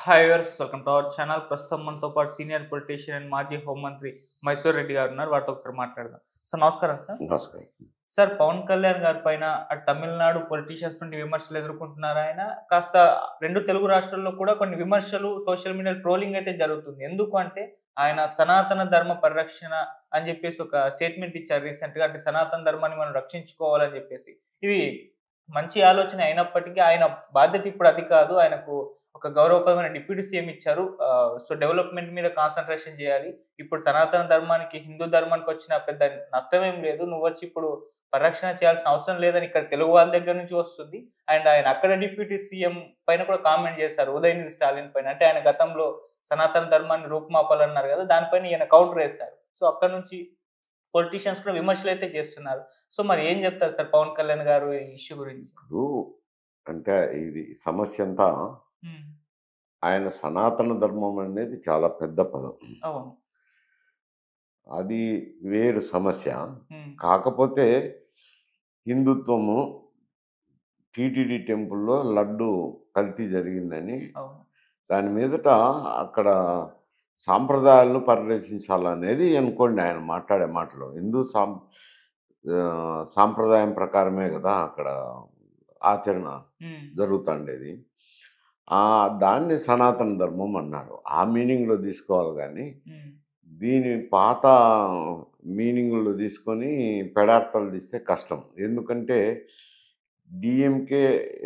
Hi viewers welcome to our channel ప్రస్తుతం మనతో పాటు సీనియర్ పొలిటీషియన్ అండ్ మాజీ హోంమంత్రి మైసూర్ రెడ్డి గారు ఉన్నారు వారితో ఒకసారి మాట్లాడదాం సార్ నమస్కారం సార్ నమస్కారం సార్ పవన్ కళ్యాణ్ గారి పైన అటు తమిళనాడు పొలిటీషియన్స్ నుండి విమర్శలు ఎదుర్కొంటున్నారు ఆయన కాస్త రెండు తెలుగు రాష్ట్రాల్లో కూడా కొన్ని విమర్శలు సోషల్ మీడియా ట్రోలింగ్ అయితే జరుగుతుంది ఎందుకు అంటే ఆయన సనాతన ధర్మ పరిరక్షణ అని చెప్పేసి ఒక స్టేట్మెంట్ ఇచ్చారు రీసెంట్ గా అంటే సనాతన ధర్మాన్ని మనం రక్షించుకోవాలని చెప్పేసి ఇది మంచి ఆలోచన అయినప్పటికీ ఆయన బాధ్యత ఇప్పుడు అది కాదు ఆయనకు ఒక గౌరవప్రదమైన డిప్యూటీ సీఎం ఇచ్చారు సో డెవలప్మెంట్ మీద కాన్సన్ట్రేషన్ చేయాలి ఇప్పుడు సనాతన ధర్మానికి హిందూ ధర్మానికి వచ్చిన పెద్ద నష్టమేం లేదు నువ్వు వచ్చి ఇప్పుడు పరిరక్షణ చేయాల్సిన అవసరం లేదని ఇక్కడ తెలుగు వాళ్ళ దగ్గర నుంచి వస్తుంది అండ్ ఆయన అక్కడ డిప్యూటీ సీఎం పైన కూడా కామెంట్ చేశారు ఉదయనిధి స్టాలిన్ పైన అంటే ఆయన గతంలో సనాతన ధర్మాన్ని రూపుమాపాలన్నారు కదా దానిపైన ఈయన కౌంటర్ వేశారు సో అక్కడ నుంచి పొలిటీషియన్స్ కూడా విమర్శలు అయితే చేస్తున్నారు సో మరి ఏం చెప్తారు సార్ పవన్ కళ్యాణ్ గారు ఈ ఇష్యూ గురించి ఇప్పుడు అంటే ఇది సమస్య అంతా ఉమ్, ఆయన సనాతన ధర్మం అనేది చాలా పెద్ద పదం అవును అది వేరు సమస్య ఉమ్, కాకపోతే హిందుత్వము టీటీడీ టెంపుల్లో లడ్డు కల్తీ జరిగిందని అవును దాని మీదట అక్కడ సాంప్రదాయాలను పరిరక్షించాలనేది అనుకోండి ఆయన మాట్లాడే మాటలు హిందూ సాం ఆ, సాంప్రదాయం ప్రకారమే కదా అక్కడ ఆచరణ ఉమ్, జరుగుతుండేది ఆ దాన్ని సనాతన ధర్మం అన్నారు ఆ మీనింగ్లో తీసుకోవాలి కానీ ఉమ్, దీని పాత మీనింగ్లో తీసుకొని పెడార్థాలు తీస్తే కష్టం ఎందుకంటే డిఎంకే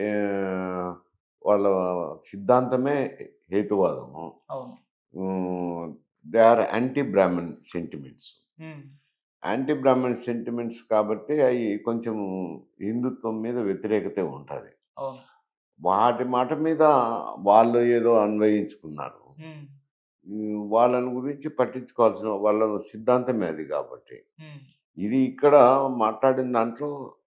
వాళ్ళ సిద్ధాంతమే హేతువాదము అవును they are anti brahmin sentiments um, anti brahmin sentiments కాబట్టి అవి కొంచెం హిందుత్వం మీద వ్యతిరేకత ఉంటుంది అవును వాటి మాట మీద వాళ్ళు ఏదో అన్వయించుకున్నారు ఉమ్, ఉమ్, వాళ్ళని గురించి పట్టించుకోవాల్సిన వాళ్ళ సిద్ధాంతమే అది కాబట్టి ఉమ్, ఇది ఇక్కడ మాట్లాడిన దాంట్లో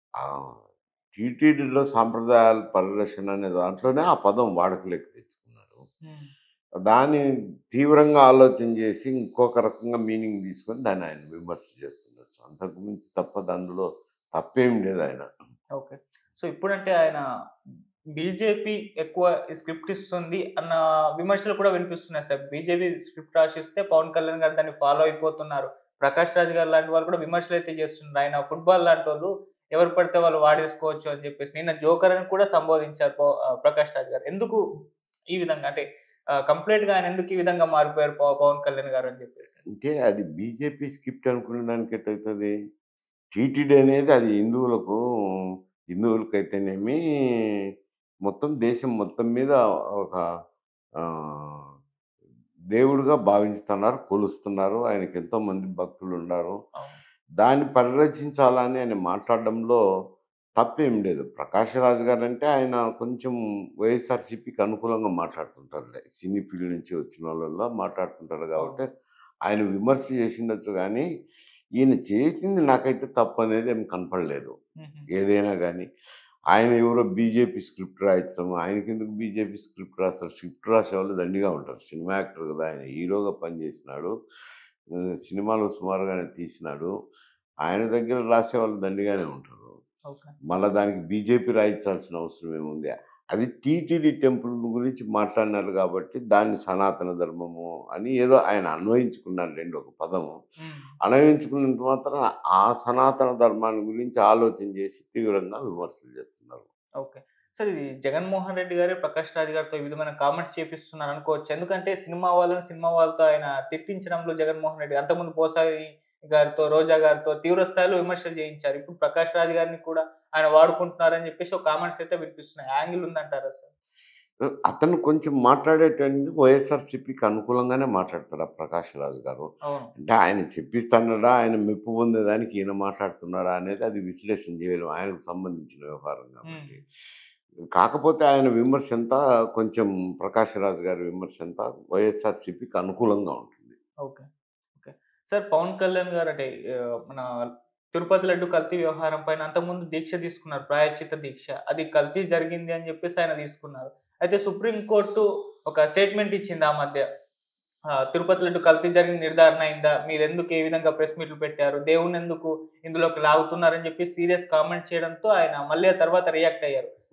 టీటీడీలో సాంప్రదాయాల పరిరక్షణ అనే దాంట్లోనే ఆ పదం వాడుకలోకి తెచ్చుకున్నారు ఉమ్. దాన్ని తీవ్రంగా ఆలోచన చేసి ఇంకొక రకంగా మీనింగ్ తీసుకొని దాన్ని ఆయన విమర్శ చేస్తుండొచ్చు అంతకు మించి తప్ప అందులో తప్పేం లేదు ఆయన ఓకే సో ఇప్పుడంటే ఆయన బీజేపీ ఎక్కువ స్క్రిప్ట్ ఇస్తుంది అన్న విమర్శలు కూడా వినిపిస్తున్నాయి సార్ బీజేపీ స్క్రిప్ట్ రాసిస్తే పవన్ కళ్యాణ్ గారు దాన్ని ఫాలో అయిపోతున్నారు ప్రకాష్ రాజ్ గారు లాంటి వాళ్ళు కూడా విమర్శలు అయితే చేస్తున్నారు ఆయన ఫుట్బాల్ లాంటి వాళ్ళు ఎవరు పడితే వాళ్ళు వాడేసుకోవచ్చు అని చెప్పేసి నిన్న జోకర్ అని కూడా సంబోధించారు పవ- ఆ, ప్రకాష్ రాజ్ గారు ఎందుకు ఈ విధంగా అంటే కంప్లీట్ గా ఆయన ఎందుకు ఈ విధంగా మారిపోయారు పవ- పవన్ కళ్యాణ్ గారు అని చెప్పేసి అంటే అది బీజేపీ స్క్రిప్ట్ అనుకునే దానికి ఎట్లయితుంది టీటీడీ అనేది అది హిందువులకు హిందువులకైతేనేమి మొత్తం దేశం మొత్తం మీద ఒక ఆ, దేవుడిగా భావించుతున్నారు కొలుస్తున్నారు ఆయనకి ఎంతో మంది భక్తులు ఉన్నారు అవును దాన్ని పరిరక్షించాలని ఆయన మాట్లాడడంలో తప్పేం లేదు ప్రకాష్ రాజ్ గారు అంటే ఆయన కొంచెం వైఎస్ఆర్సీపీకి అనుకూలంగా మాట్లాడుతుంటారు సినీ ఫీల్డ్ నుంచి వచ్చిన వాళ్ళలో మాట్లాడుతుంటారు కాబట్టి ఆయన విమర్శ చేసిండొచ్చు కానీ ఈయన చేసింది నాకైతే తప్పు అనేది ఏం కనపడలేదు మ్మ్. ఏదైనా కానీ ఆయన ఎవరో బీజేపీ స్క్రిప్ట్ రాయించడం ఆయనకి ఎందుకు బీజేపీ స్క్రిప్ట్ రాస్తారు స్క్రిప్ట్ రాసే వాళ్ళు దండిగా ఉంటారు సినిమా యాక్టర్ కదా ఆయన హీరోగా పనిచేసినాడు ఆ, సినిమాలు సుమారుగానే తీసినాడు ఆయన దగ్గర రాసే వాళ్ళు దండిగానే ఉంటారు ఓకే మళ్ళీ దానికి బీజేపీ రాయించాల్సిన అవసరం ఏముంది అది టీటీడీ టెంపుల్ గురించి మాట్లాడినారు కాబట్టి దాన్ని సనాతన ధర్మము అని ఏదో ఆయన అన్వయించుకున్నారు రెండు ఒక పదము మ్మ్. అన్వయించుకున్నంత మాత్రం ఆ సనాతన ధర్మాన్ని గురించి ఆలోచన చేసి తీవ్రంగా విమర్శలు చేస్తున్నారు ఓకే సార్ ఇది జగన్మోహన్ రెడ్డి గారే ప్రకాష్ రాజ్ గారితో ఈ విధమైన కామెంట్స్ చేపిస్తున్నారు అనుకోవచ్చు ఎందుకంటే సినిమా వాళ్ళని సినిమా వాళ్ళతో ఆయన తిట్టించడంలో జగన్మోహన్ రెడ్డి అంతకుముందు పోసారి గారితో రోజా గారితో తీవ్ర స్థాయిలో విమర్శలు చేయించారు ఇప్పుడు ప్రకాష్ రాజ్ గారిని కూడా ఆయన వాడుకుంటున్నారని చెప్పేసి ఒక కామెంట్స్ అయితే వినిపిస్తున్నాయి యాంగిల్ ఉందంటారా సార్ అతను కొంచెం మాట్లాడేటువంటి వైఎస్ఆర్సీపీకి అనుకూలంగానే మాట్లాడతారు ఆ ప్రకాష్ రాజు గారు అవును అంటే ఆయన చెప్పిస్తున్నాడా ఆయన మెప్పు పొందేదానికి ఈయన మాట్లాడుతున్నాడా అనేది అది విశ్లేషణ చేయలేము ఆయనకు సంబంధించిన వ్యవహారం కాబట్టి కాకపోతే ఆయన విమర్శ అంతా కొంచెం ప్రకాష్ రాజు గారి విమర్శ అంతా వైఎస్ఆర్సీపీకి అనుకూలంగా ఉంటుంది okay okay sir Pawan Kalyan garu అంటే ఆ, మన తిరుపతి లడ్డు కల్తీ వ్యవహారం పైన అంతకుముందు దీక్ష తీసుకున్నారు ప్రాయచిత దీక్ష అది కల్తీ జరిగింది అని చెప్పేసి ఆయన తీసుకున్నారు అయితే సుప్రీంకోర్టు ఒక స్టేట్మెంట్ ఇచ్చింది ఆ మధ్య ఆ, తిరుపతి లడ్డు కల్తీ జరిగింది నిర్ధారణ అయిందా మీరు ఎందుకు ఏ విధంగా ప్రెస్ మీట్లు పెట్టారు దేవుని ఎందుకు ఇందులోకి లాగుతున్నారని చెప్పి సీరియస్ కామెంట్ చేయడంతో ఆయన మళ్ళీ ఆ తర్వాత రియాక్ట్ అయ్యారు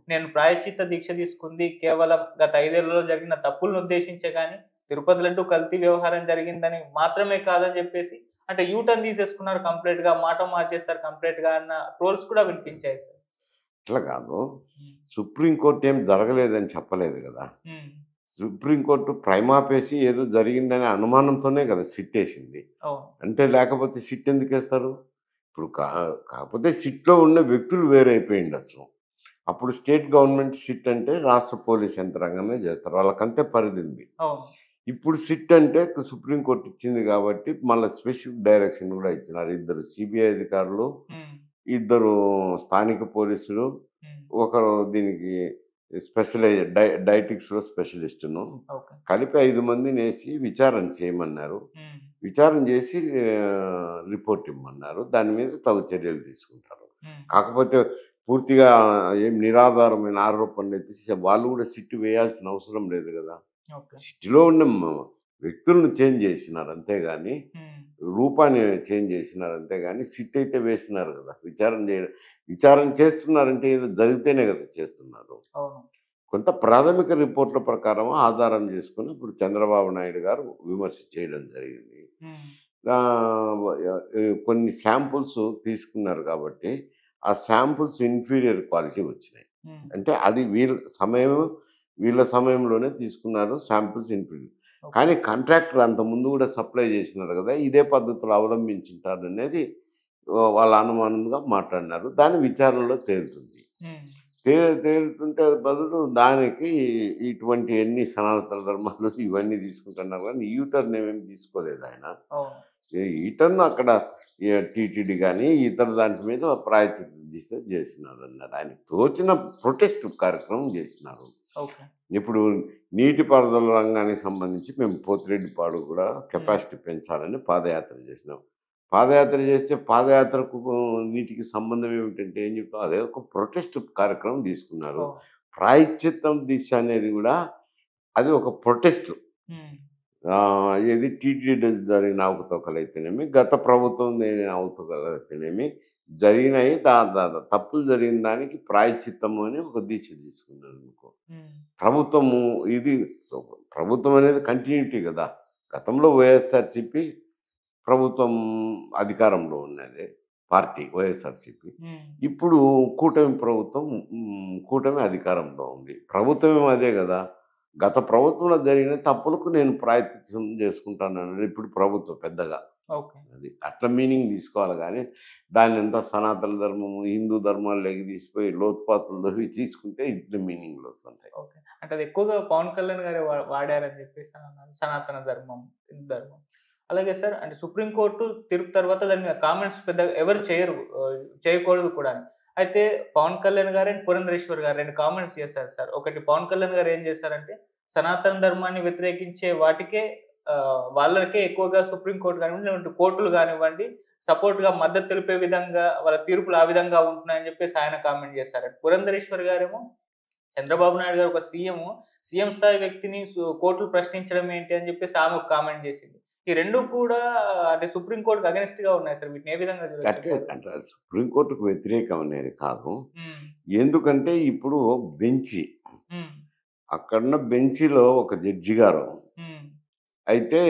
నేను ప్రాయచిత్త దీక్ష తీసుకుంది కేవలం గత ఐదేళ్లలో జరిగిన తప్పులను ఉద్దేశించే కానీ తిరుపతి లడ్డు కల్తీ వ్యవహారం జరిగిందని మాత్రమే కాదని చెప్పేసి అంటే యూటర్న్ తీసేసుకున్నారు కంప్లీట్ గా మాట మార్చేస్తారు కంప్లీట్ గా అన్న ట్రోల్స్ కూడా వినిపించాయి సార్ అట్లా కాదు సుప్రీంకోర్టు ఏం జరగలేదని చెప్పలేదు కదా ఉమ్, సుప్రీంకోర్టు ప్రైమాపేసి ఏదో జరిగిందనే అనుమానంతోనే కదా సిట్ వేసింది అవును అంటే లేకపోతే సిట్ ఎందుకు వేస్తారు ఇప్పుడు కా కాకపోతే సిట్లో ఉన్న వ్యక్తులు వేరే అయిపోయి ఉండొచ్చు అప్పుడు స్టేట్ గవర్నమెంట్ సిట్ అంటే రాష్ట్ర పోలీస్ యంత్రాంగమే చేస్తారు వాళ్ళకంతే పరిధి ఉంది అవును ఇప్పుడు సిట్ అంటే సుప్రీంకోర్టు ఇచ్చింది కాబట్టి మళ్ళీ స్పెసిఫిక్ డైరెక్షన్ కూడా ఇచ్చినారు ఇద్దరు సిబిఐ అధికారులు ఉమ్, ఇద్దరు స్థానిక పోలీసులు ఉమ్, ఒకరు దీనికి స్పెషలైజ్ డై డైటిక్స్లో స్పెషలిస్టును ఓకే కలిపి ఐదు మందిని వేసి విచారణ చేయమన్నారు ఉమ్, విచారణ చేసి ఆ, రిపోర్ట్ ఇమ్మన్నారు దాని మీద తగు చర్యలు తీసుకుంటారు ఉమ్, కాకపోతే పూర్తిగా ఏం నిరాధారమైన ఆరోపణలు ఎత్తి వాళ్ళు కూడా సిట్టు వేయాల్సిన అవసరం లేదు కదా ఓకే సిట్టులో ఉన్న మ- వ్యక్తులను చేంజ్ చేసినారు అంతేగాని ఉమ్, రూపాన్ని చేంజ్ చేసినారు అంతేగాని సిట్ అయితే వేసినారు కదా విచారణ చేయ విచారణ చేస్తున్నారంటే ఏదో జరిగితేనే కదా చేస్తున్నారు అవును కొంత ప్రాథమిక రిపోర్ట్ల ప్రకారం ఆధారం చేసుకుని ఇప్పుడు చంద్రబాబు నాయుడు గారు విమర్శ చేయడం జరిగింది ఉమ్, ఆ, ఏ, కొన్ని శాంపుల్స్ తీసుకున్నారు కాబట్టి ఆ శాంపుల్స్ ఇన్ఫీరియర్ క్వాలిటీ వచ్చినాయి ఉమ్, అంటే అది వీళ్ళ సమయం వీళ్ళ సమయంలోనే తీసుకున్నారు శాంపుల్స్ ఇన్ఫీరియర్ ఓకే. కానీ కాంట్రాక్టర్ అంత ముందు కూడా సప్లై చేసినారు కదా ఇదే పద్ధతులు అవలంబించుంటారు అనేది ఆ, వాళ్ళ అనుమానంగా మాట్లాడినారు దాని విచారణలో తేలుతుంది ఉమ్, తే తేలుతుంటే బదులు దానికి ఇటువంటి ఎన్ని సనాతన ధర్మాలు ఇవన్నీ తీసుకుంటున్నారు కానీ యూటర్న్ ఏమేమి తీసుకోలేదు ఆయన అవును ఈటర్న్ అక్కడ టీటీడీ కానీ ఇతర దాంట్ మీద ప్రాయచిత్తం తీస్తే చేసినారు అన్నారు ఆయన తోచిన ప్రొటెస్ట్ కార్యక్రమం చేసినారు ఓకే ఇప్పుడు నీటిపారుదల రంగానికి సంబంధించి మేము పోతిరెడ్డిపాడు కూడా కెపాసిటీ పెంచాలని పాదయాత్ర చేసినాం పాదయాత్ర చేస్తే పాదయాత్రకు నీటికి సంబంధం ఏమిటంటే ఏం చెప్తాం అదే ఒక ప్రొటెస్ట్ కార్యక్రమం తీసుకున్నారు అవును. ప్రాయశ్చిత్తం దిశ అనేది కూడా అది ఒక ప్రొటెస్ట్ ఉమ్, ఏది టీటీడీ జరిగిన అవకతవకలు అయితేనేమి గత ప్రభుత్వం జరిగిన అవకతవకలు అయితేనేమి జరిగినాయి దా దా- దా- తప్పులు జరిగిన దానికి ప్రాయశ్చిత్తము అని ఒక దిశ తీసుకున్నారు అనుకో ఉమ్, ప్రభుత్వము ఇది సో ప్రభుత్వం అనేది కంటిన్యూటీ కదా గతంలో వైఎస్ఆర్సిపి ప్రభుత్వం అధికారంలో ఉన్నది పార్టీ వైఎస్ఆర్సిపి ఉమ్, ఇప్పుడు కూటమి ప్రభుత్వం మ్, కూటమి అధికారంలో ఉంది ప్రభుత్వం అదే కదా గత ప్రభుత్వంలో జరిగిన తప్పులకు నేను ప్రాయత్నం చేసుకుంటాను అనేది ఇప్పుడు ప్రభుత్వం పెద్దగా ఓకే అది అట్లా మీనింగ్ తీసుకోవాలి కానీ దాన్ని ఎంత సనాతన ధర్మము హిందూ ధర్మాలు లెగి తీసిపోయి లోతుపాతులు తీసుకుంటే ఇట్లా మీనింగ్లు వస్తుంటాయి ఓకే అంటే అది ఎక్కువగా పవన్ కళ్యాణ్ గారు వాడారని చెప్పేసి అని అన్నారు సనాతన ధర్మం హిందూ ధర్మం అలాగే సార్ అంటే సుప్రీంకోర్టు తీర్పు తర్వాత దాని మీద కామెంట్స్ పెద్ద ఎవరు చేయరు ఆ, చేయకూడదు కూడా అయితే పవన్ కళ్యాణ్ గారు అండ్ పురంధరేశ్వర్ గారు రెండు కామెంట్స్ చేశారు సార్ ఒకటి పవన్ కళ్యాణ్ గారు ఏం చేశారంటే సనాతన ధర్మాన్ని వ్యతిరేకించే వాటికే ఆ, వాళ్ళకే ఎక్కువగా సుప్రీంకోర్టు కానివ్వండి లేదంటే కోర్టులు కానివ్వండి సపోర్ట్ గా మద్దతు తెలిపే విధంగా వాళ్ళ తీర్పులు ఆ విధంగా ఉంటున్నాయని చెప్పేసి ఆయన కామెంట్ చేశారు పురంధరేశ్వర్ గారేమో చంద్రబాబు నాయుడు గారు ఒక సీఎం సీఎం స్థాయి వ్యక్తిని సు- కోర్టులు ప్రశ్నించడం ఏంటి అని చెప్పేసి ఆమె ఒక కామెంట్ చేసింది ఈ రెండు కూడా అంటే సుప్రీం కోర్టుకు అగెనిస్ట్ గా ఉన్నాయి సార్ వీటిని ఏ విధంగా అంటే చూడొచ్చు? అంటే సుప్రీంకోర్టుకు వ్యతిరేకం అనేది కాదు ఉమ్, ఎందుకంటే ఇప్పుడు బెంచి ఉమ్, అక్కడున్న బెంచిలో ఒక జడ్జి గారు ఉమ్, అయితే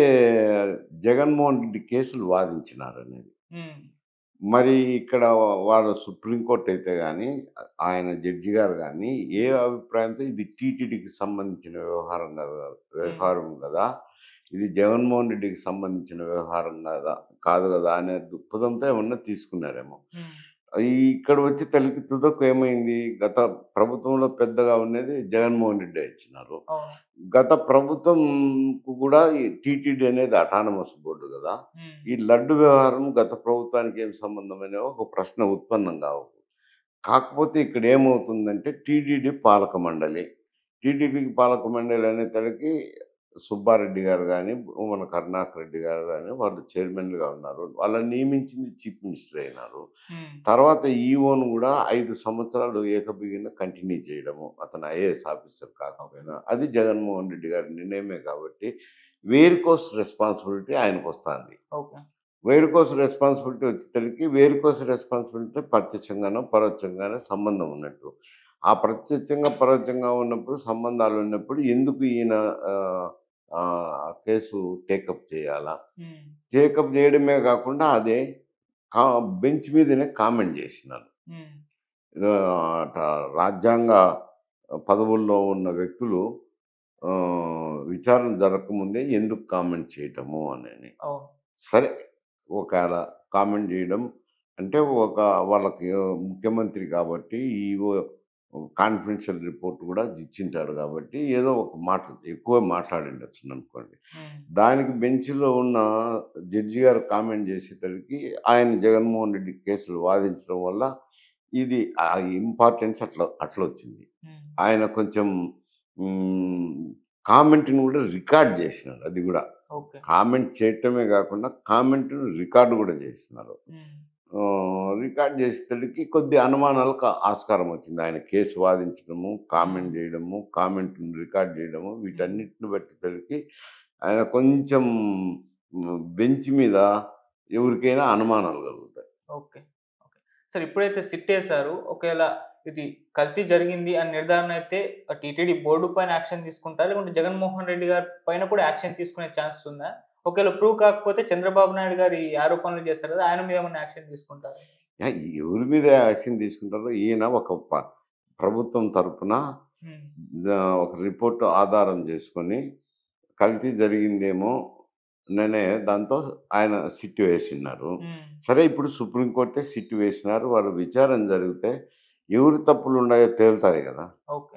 జగన్మోహన్ రెడ్డి కేసులు వాదించినారు అనేది ఉమ్, మరి ఇక్కడ వాళ్ళు సుప్రీంకోర్టు అయితే కానీ ఆయన జడ్జి గారు కానీ ఏ అభిప్రాయంతో ఇది టీటీడీకి సంబంధించిన వ్యవహారం కదా వ్యవహారం కదా ఇది జగన్మోహన్ రెడ్డికి సంబంధించిన వ్యవహారం కదా కాదు కదా అనే దృక్పథంతో ఏమన్నా తీసుకున్నారేమో ఉమ్, ఈ ఇక్కడ వచ్చి తల్లికి తుదకు ఏమైంది గత ప్రభుత్వంలో పెద్దగా ఉన్నది జగన్మోహన్ రెడ్డి ఇచ్చినారు అవును గత ప్రభుత్వం కూడా ఈ టీటీడీ అనేది అటానమస్ బోర్డు కదా ఉమ్, ఈ లడ్డు వ్యవహారం గత ప్రభుత్వానికి ఏం సంబంధం అనే ఒక ప్రశ్న ఉత్పన్నం కావు కాకపోతే ఇక్కడ ఏమవుతుందంటే టీటీడీ పాలక మండలి టీటీడీ పాలక మండలి అనే తలకి సుబ్బారెడ్డి గారు కానీ మన కరుణాకర్ రెడ్డి గారు కానీ వాళ్ళు చైర్మన్గా ఉన్నారు వాళ్ళని నియమించింది చీఫ్ మినిస్టర్ అయినారు ఉమ్, తర్వాత ఈఓను కూడా ఐదు సంవత్సరాలు ఏకబిగిన కంటిన్యూ చేయడము అతను ఐఏఎస్ ఆఫీసర్ కాకపోయినా అది జగన్మోహన్ రెడ్డి గారి నిర్ణయమే కాబట్టి వేరికోస్ రెస్పాన్సిబిలిటీ ఆయనకు వస్తుంది ఓకే వేరుకోస రెస్పాన్సిబిలిటీ వచ్చేసరికి వేరుకోస రెస్పాన్సిబిలిటీ ప్రత్యక్షంగానో పరోక్షంగానో సంబంధం ఉన్నట్టు ఆ ప్రత్యక్షంగా పరోక్షంగా ఉన్నప్పుడు సంబంధాలు ఉన్నప్పుడు ఎందుకు ఈయన ఆ, ఆ, కేసు టేకప్ చేయాలా ఉమ్, టేకప్ చేయడమే కాకుండా అదే కా బెంచ్ మీదనే కామెంట్ చేసినారు ఉమ్, ఏదో అట రాజ్యాంగ పదవుల్లో ఉన్న వ్యక్తులు ఆ, విచారణ జరగకముందే ఎందుకు కామెంట్ చేయటము అని అవును సరే ఒకవేళ కామెంట్ చేయడం అంటే ఒక వాళ్ళకి ముఖ్యమంత్రి కాబట్టి ఈ కాన్ఫిడెన్షియల్ రిపోర్ట్ కూడా ఇచ్చింటాడు కాబట్టి ఏదో ఒక మాట ఎక్కువ మాట్లాడిండొచ్చు అనుకోండి ఉమ్, దానికి బెంచ్లో ఉన్న జడ్జి గారు కామెంట్ చేసేసరికి ఆయన జగన్మోహన్ రెడ్డి కేసులు వాదించడం వల్ల ఇది ఆ ఇంపార్టెన్స్ అట్లా అట్లా వచ్చింది ఉమ్, ఆయన కొంచెం కామెంట్ని కూడా రికార్డ్ చేసినారు అది కూడా ఓకే కామెంట్ చేయటమే కాకుండా కామెంట్ను రికార్డు కూడా చేస్తున్నారు ఉమ్, ఆ, రికార్డ్ చేసేసరికి కొద్ది అనుమానాలకు ఆస్కారం వచ్చింది ఆయన కేసు వాదించడము కామెంట్ చేయడము కామెంట్ను రికార్డ్ చేయడము వీటన్నిటిని బట్టేసరికి ఆయన కొంచెం బెంచ్ మీద ఎవరికైనా అనుమానాలు కలుగుతాయి ఓకే ఓకే సార్ ఇప్పుడైతే సిట్ వేశారు ఒకవేళ ఇది కల్తీ జరిగింది అని నిర్ధారణ అయితే టీటీడీ బోర్డు పైన యాక్షన్ తీసుకుంటారు లేకుంటే జగన్మోహన్ రెడ్డి గారి పైన కూడా యాక్షన్ తీసుకునే ఛాన్స్ ఉందా ఒకవేళ ప్రూవ్ కాకపోతే చంద్రబాబు నాయుడు గారు ఈ ఆరోపణలు చేస్తారు కదా ఆయన మీద ఏమైనా యాక్షన్ తీసుకుంటారు యా, ఎవరి మీద యాక్షన్ తీసుకుంటారో ఈయన ఒక ప- ప్రభుత్వం తరపున దా- ఒక రిపోర్ట్ ఆధారం చేసుకొని కల్తీ జరిగిందేమో నేనే దాంతో ఆయన సిట్ వేసినారు సరే ఇప్పుడు సుప్రీంకోర్టే సిట్ వేసినారు వాళ్ళు విచారణ జరిగితే ఎవరి తప్పులు ఉన్నాయో తేలుతాయి కదా ఓకే